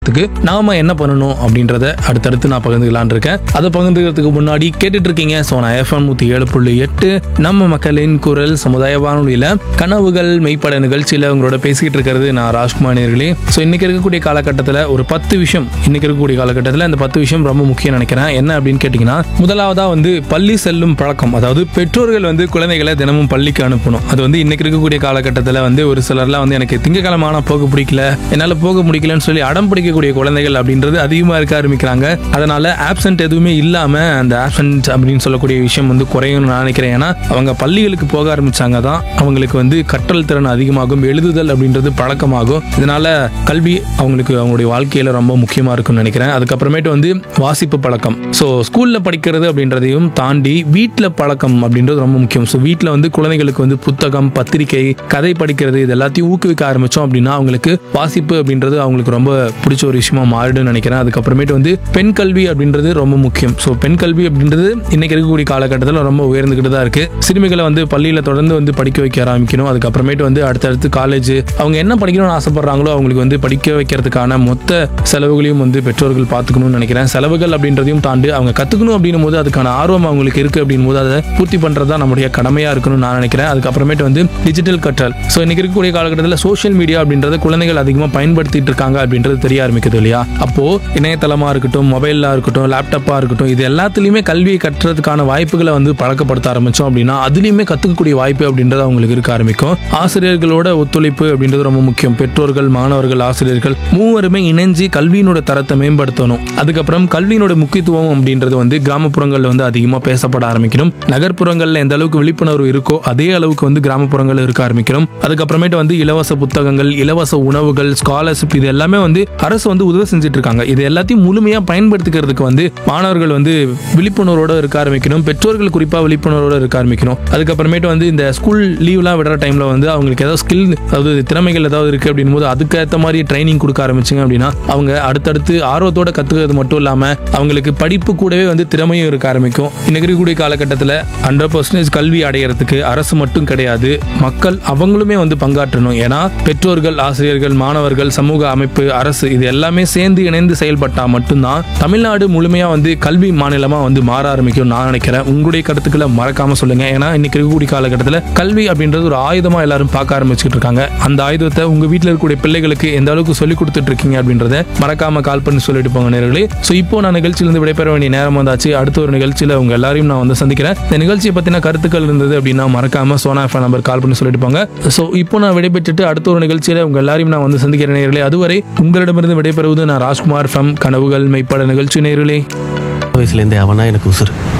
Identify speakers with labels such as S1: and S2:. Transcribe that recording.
S1: அடையறதுக்கு நாம என்ன பண்ணணும் அப்படின்றத அடுத்தடுத்து நான் பகிர்ந்துக்கலான் இருக்கேன் அதை பகிர்ந்துக்கிறதுக்கு முன்னாடி கேட்டுட்டு இருக்கீங்க சோனா எஃப்எம் நூத்தி ஏழு புள்ளி எட்டு நம்ம மக்களின் குரல் சமுதாய வானொலியில கனவுகள் மெய்ப்பட நிகழ்ச்சியில உங்களோட பேசிக்கிட்டு இருக்கிறது நான் ராஜ்குமார் நேர்களே ஸோ இன்னைக்கு இருக்கக்கூடிய காலகட்டத்தில் ஒரு பத்து விஷயம் இன்னைக்கு இருக்கக்கூடிய காலகட்டத்தில் இந்த பத்து விஷயம் ரொம்ப முக்கியம் நினைக்கிறேன் என்ன அப்படின்னு கேட்டிங்கன்னா முதலாவதா வந்து பள்ளி செல்லும் பழக்கம் அதாவது பெற்றோர்கள் வந்து குழந்தைகளை தினமும் பள்ளிக்கு அனுப்பணும் அது வந்து இன்னைக்கு இருக்கக்கூடிய காலகட்டத்தில் வந்து ஒரு சிலர்லாம் வந்து எனக்கு திங்கக்கிழமான போக பிடிக்கல என்னால் போக முடிக்கலன்னு சொல்லி அடம் பிடிக்கக்கூடிய குழந்தைகள் அப்படின்றது அதிகமாக இருக்க ஆரம்பிக்கிறாங்க அதனால ஆப்சென்ட் எதுவுமே இல்லாமல் அந்த ஆப்சென்ட் அப்படின்னு சொல்லக்கூடிய விஷயம் வந்து குறையும்னு நான் நினைக்கிறேன் ஏன்னா அவங்க பள்ளிகளுக்கு போக ஆரம்பிச்சாங்க தான் அவங்களுக்கு வந்து கற்றல் திறன் அதிகமாகும் எழுதுதல் அப்படின்றது பழக்கமாகும் இதனால கல்வி அவங்களுக்கு அவங்களுடைய வாழ்க்கையில ரொம்ப முக்கியமா இருக்கும்னு நினைக்கிறேன் அதுக்கப்புறமேட்டு வந்து வாசிப்பு பழக்கம் ஸோ ஸ்கூல்ல படிக்கிறது அப்படின்றதையும் தாண்டி வீட்டில் பழக்கம் அப்படின்றது ரொம்ப முக்கியம் ஸோ வீட்டில் வந்து குழந்தைகளுக்கு வந்து புத்தகம் பத்திரிகை கதை படிக்கிறது இது எல்லாத்தையும் ஊக்குவிக்க ஆரம்பிச்சோம் அப்படின்னா அவங்களுக்கு வாசிப்பு அப்படின்றது அவங்களுக்கு ரொம்ப பிடிச்ச ஒரு விஷயமா மாறிடும்னு நினைக்கிறேன் அதுக்கப்புறமேட்டு வந்து பெண் கல்வி அப்படின்றது ரொம்ப முக்கியம் ஸோ பெண் கல்வி அப்படின்றது இன்னைக்கு இருக்கக்கூடிய காலகட்டத்தில் ரொம்ப உயர்ந்துகிட்டு தான் இருக்கு சிறுமிகளை வந்து பள்ளியில் தொடர்ந்து வந்து படிக்க வைக்க ஆரம்பிக்கணும் அதுக்கப்புறமேட்டு வந்து அடுத்தடுத்து காலேஜ் அவங்க என்ன படிக்கணும்னு ஆசைப்படுறாங்களோ அவங்களுக்கு வந்து படிக்க வைக்கிறதுக்கான மொத்த செலவுகளையும் வந்து பெற்றோர்கள் பார்த்துக்கணும்னு நினைக்கிறேன் செலவுகள் அப்படின்றதையும் தாண்டி அவங்க கற்றுக்கணும் அப்படின்னும் போது அதுக்கான ஆர்வம் அவங்களுக்கு இருக்கு அப்படின் போது அதை பூர்த்தி பண்ணுறது தான் நம்முடைய கடமையாக இருக்கணும்னு நான் நினைக்கிறேன் அதுக்கப்புறமேட்டு வந்து டிஜிட்டல் கற்றல் ஸோ இன்னைக்கு இருக்கக்கூடிய காலகட்டத்தில் சோஷியல் மீடியா அப்படின்றத குழந்தைகள் அதிகமாக பயன்படுத்திட்டு இருக்காங்க அப்படின்றது தெரிய ஆரம்பிக்குது இல்லையா அப்போ இணையதளமாக இருக்கட்டும் மொபைலாக இருக்கட்டும் லேப்டாப்பாக இருக்கட்டும் இது எல்லாத்துலேயுமே கல்வியை கற்றுறதுக்கான வாய்ப்புகளை வந்து பழக்கப்படுத்த ஆரம்பிச்சோம் அப்படின்னா அதுலேயுமே கற்றுக்கக்கூடிய வாய்ப்பு அப்படின்றது அவங்களுக்கு இருக்க ஆரம்பிக்கும் ஆசிரியர்களோட ஒத்துழைப்பு அப்படின்றது ரொம்ப முக்கியம் பெற்றோர்கள் மாணவர்கள் ஆசிரியர்கள் மூவருமே இணைஞ்சு கல்வியினோட தரத்தை மேம்படுத்தணும் அதுக்கப்புறம் கல்வியினோட முக்கியத்துவம் அப்படின்றது வந்து கிராமப்புறங்களில் வந்து அதிகமாக பேசப்பட ஆரம்பிக்கணும் நகர்ப்புறங்களில் எந்த அளவுக்கு விழிப்புணர்வு இருக்கோ அதே அளவுக்கு வந்து கிராமப்புறங்கள் இருக்க ஆரம்பிக்கணும் அதுக்கப்புறமேட்டு வந்து இலவச புத்தகங்கள் இலவச உணவுகள் ஸ்காலர்ஷிப் இது எல்லாமே வந்து அரசு வந்து உதவி செஞ்சுட்டு இருக்காங்க இது எல்லாத்தையும் முழுமையாக பயன்படுத்திக்கிறதுக்கு வந்து மாணவர்கள் வந்து விழிப்புணர்வோட இருக்க ஆரம்பிக்கணும் பெற்றோர்கள் குறிப்பாக விழிப்புணர்வோட இருக்க ஆரம்பிக்கணும் அதுக்கப்புறமேட்டு வந்து இந்த ஸ்கூல் லீவ்லாம் விடுற டைம்ல வந்து அவங்களுக்கு ஏதாவது ஸ்கில் அதாவது திறமைகள் ஏதாவது இருக்கு அப்படின் போது அதுக்கேற்ற மாதிரி ட்ரைனிங் கொடுக்க ஆரம்பிச்சிங்க அப்படின்னா அவங்க அடுத்தடுத்து ஆர்வத்தோட கத்துக்கிறது மட்டும் இல்லாம அவங்களுக்கு படிப்பு கூடவே வந்து திறமையும் இருக்க ஆரம்பிக்கும் இன்னைக்கு இருக்கக்கூடிய காலகட்டத்தில் ஹண்ட்ரட் பர்சன்டேஜ் கல்வி அடையிறதுக்கு அரசு மட்டும் கிடையாது மக்கள் அவங்களுமே வந்து பங்காற்றணும் ஏன்னா பெற்றோர்கள் ஆசிரியர்கள் மாணவர்கள் சமூக அமைப்பு அரசு இது எல்லாமே சேர்ந்து இணைந்து செயல்பட்டா மட்டும்தான் தமிழ்நாடு முழுமையா வந்து கல்வி மாநிலமா வந்து மாற ஆரம்பிக்கும் நான் நினைக்கிறேன் உங்களுடைய கருத்துக்களை மறக்காம சொல்லுங்க ஏன்னா இன்னைக்கு இருக்கக்கூடிய காலகட்டத்தில் கல்வி அப்படின்றது ஒரு ஆயுதமா எல்லாரும் பார்க்க ஆரம்பிச்சுட்டு இருக்காங்க அந்த ஆயுதத்தை உங்க வீட்டில் இருக்கக்கூடிய பிள்ளைகளுக்கு எந்த அளவுக்கு சொல்லி கொடுத்துட்டு இருக்கீங்க அப்படின்றத மறக்காம கால் பண்ணி சொல்லிட்டு போங்க நேர்களே ஸோ இப்போ நான் நிகழ்ச்சியிலிருந்து விடைபெற வேண்டிய நேரம் வந்தாச்சு அடுத்த ஒரு நிகழ்ச்சியில உங்க எல்லாரையும் நான் வந்து சந்திக்கிறேன் இந்த நிகழ்ச்சியை பத்தின கருத்துக்கள் இருந்தது அப்படின்னா மறக்காம சோனா எஃப்எம் நம்பர் கால் பண்ணி சொல்லிட்டு போங்க ஸோ இப்போ நான் விடைபெற்றுட்டு அடுத்த ஒரு நிகழ்ச்சியில உங்க எல்லாரையும் நான் வந்து சந்திக்கிற நேர்களே அதுவரை உங்களிடமிருந்து விடைபெறுவது நான் ராஜ்குமார் ஃப்ரம் கனவுகள் மெய்ப்பட நிகழ்ச்சி நேர்களே
S2: வயசுலேருந்தே அவனா எனக்கு உசுறு